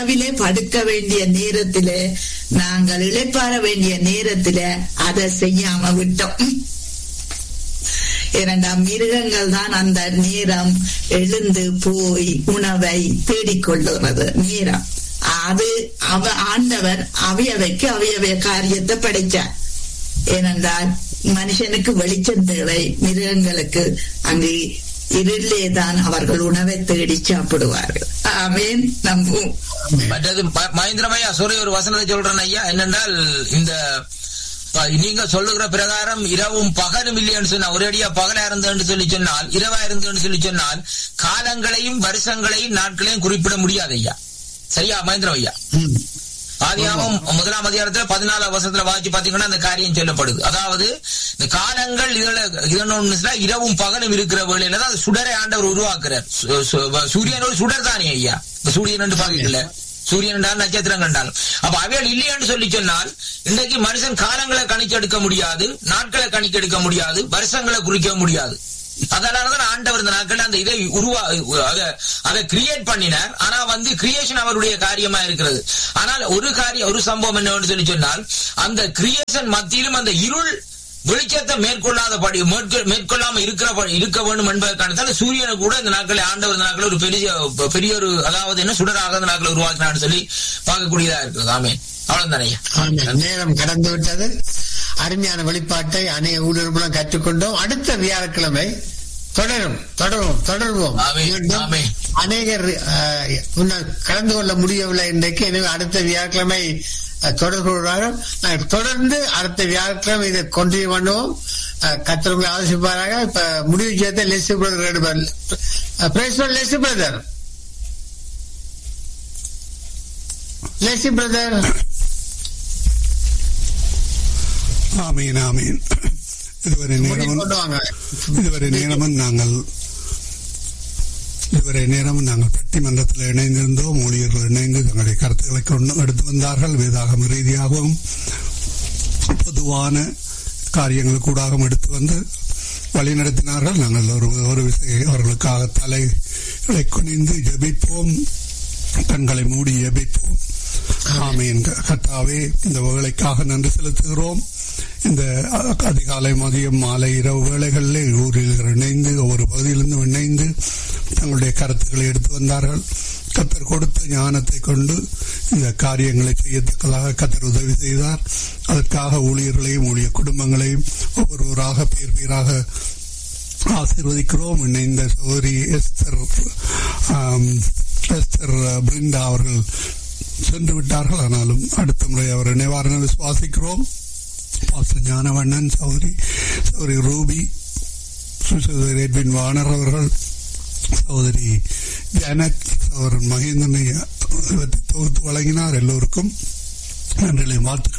இரவிலே படுக்க வேண்டிய நேரத்திலே நாங்கள் இளைப்பாற வேண்டிய நேரத்திலே அதை செய்யாம விட்டோம் இரண்டாம் மிருகங்கள் தான் அந்த நேரம் எழுந்து போய் உணவை தேடிக்கொள்ளுகிறது நேரம் அது அவ ஆண்டவர் அவையவைக்கு அவையவைய காரியத்தை படைச்சார் ஏனென்றால் மனுஷனுக்கு வெளிச்சம் தேவை மிருகங்களுக்கு அங்கு இருளே தான் அவர்கள் உணவை தேடி சாப்பிடுவார்கள் ஆமேன் நம்பும் மற்றது ம- மகேந்திரம் ஐயா சொல்லி ஒரு வசனத்தை சொல்றேன் ஐயா என்னென்றால் இந்த ப- நீங்க சொல்லுகிற பிரகாரம் இரவும் பகலும் இல்லைன்னு சொன்னா ஒரேடியா பகலா இருந்தேன்னு சொல்லி சொன்னால் இரவா இருந்தேன்னு சொல்லி சொன்னால் காலங்களையும் வருஷங்களையும் நாட்களையும் குறிப்பிட முடியாது ஐயா சரியா மகேந்திரம் ஐயா ம். ஆதியாகமம் முதலாம் அதிகாரத்துல பதினாலாம் வருஷத்துல வாசிச்சு பாத்தீங்கன்னா அந்த காரியம் சொல்லப்படுது அதாவது இந்த காலங்கள் இதுல இதனொன்னு இரவும் பகலும் இருக்கிற வேளையில தான் அந்த சுடரை ஆண்டவர் உருவாக்குறார் சு- சு- சூரியன் ஒரு சுடர் தானே ஐயா இப்ப சூரியன் ரெண்டு பாக்கல சூரியன் என்றால் நட்சத்திரம் கண்டாலும் அப்ப அவைகள் இல்லையென்று சொல்லி சொன்னால் இன்றைக்கு மனுஷன் காலங்களை கணிக்கெடுக்க முடியாது நாட்களை கணிக்கெடுக்க முடியாது வருஷங்களை குறிக்க முடியாது அதனாலதான் ஆண்டவர் இந்த நாட்கள் அந்த இதை உருவா அதை அதை கிரியேட் பண்ணினார் ஆனா வந்து கிரியேஷன் அவருடைய காரியமா இருக்கிறது ஆனால் ஒரு காரியம் ஒரு சம்பவம் என்னவென்று சொல்லி சொன்னால் அந்த கிரியேஷன் மத்தியிலும் அந்த இருள் வெளிச்சத்தை மேற்கொள்ளாதபடி மேற்கொ- மேற்கொள்ளாம இருக்கிற இருக்க வேண்டும் என்பதற்கான சூரியனை கூட இந்த நாட்களை ஆண்டவர் இந்த நாட்கள் ஒரு பெரிய பெரிய ஒரு அதாவது என்ன சுடராக இந்த நாட்களை உருவாக்கினான்னு சொல்லி பார்க்கக்கூடியதா இருக்குது ஆமே அவ்வளவுதானே ஆமென். நேரம் கடந்து விட்டது அருமையான வெளிப்பாட்டை அநேக ஊழியர்களும் கற்றுக்கொண்டோம் அடுத்த வியாழக்கிழமை தொடரும் தொடரும் தொடர்வோம் ஆமென். மீண்டும் ஆமென். அநேகர் அஹ், முன்னர் கலந்து கொள்ள முடியவில்லை இன்றைக்கு எனவே அடுத்த வியாழக்கிழமை அஹ், தொடர்பு கொள்வார்கள் நாங்கள் தொடர்ந்து அடுத்த வியாழக்கிழமை இதை கொண்டு பண்ணுவோம் கத்திரங்களை ஆலோசிப்பாராக இப்ப முடிவு செய்த லெசி பிரதர் ரெண்டு பேர் பிரைஸ் லெசி பிரதர் லெசி பிரதர் ஆமீன் ஆமீன் இதுவரை நேரமும் கொண்டு வாங்க இதுவரை நேரமும் நாங்கள் இதுவரை நேரமும் நாங்கள் பட்டிமன்றத்தில் இணைந்திருந்தோம் ஊழியர்கள் இணைந்து தங்களுடைய கருத்துக்களை கொண்டு எடுத்து வந்தார்கள் வேதாகம ரீதியாகவும் பொதுவான காரியங்கள் கூடாகவும் எடுத்து வந்து வழி நடத்தினார்கள் நாங்கள் ஒரு ஒரு விசை அவர்களுக்காக தலைகளை குனிந்து ஜெபிப்போம் கண்களை மூடி ஜெபிப்போம் ஆமீன் கர்த்தாவே இந்த வேலைக்காக நன்றி செலுத்துகிறோம் இந்த அ- அதிகாலை மதியம் மாலை இரவு வேளைகளிலே ஊரில் இணைந்து ஒவ்வொரு பகுதியிலிருந்தும் இணைந்து தங்களுடைய கருத்துக்களை எடுத்து வந்தார்கள் கத்தர் கொடுத்த ஞானத்தை கொண்டு இந்த காரியங்களை செய்யத்தக்கதாக கத்தர் உதவி செய்தார் அதற்காக ஊழியர்களையும் ஊழிய குடும்பங்களையும் ஒவ்வொருவராக பேர் பேராக ஆசீர்வதிக்கிறோம் இணைந்த சௌரி எஸ்தர் ஆம், எஸ்தர் பிருந்தா அவர்கள் சென்று விட்டார்கள் ஆனாலும் அடுத்த முறை அவர் நிவாரண விசுவாசிக்கிறோம் பாஸ்டர் ஞானவண்ணன் சௌரி சௌரி ரூபி சுசோதரி எட்வின் வானர் அவர்கள் சகோதரி ஜானட் அவர் மகேந்திரனை இவற்றை தொகுத்து வழங்கினார் எல்லோருக்கும் நன்றிகளையும் வாழ்த்துக்களை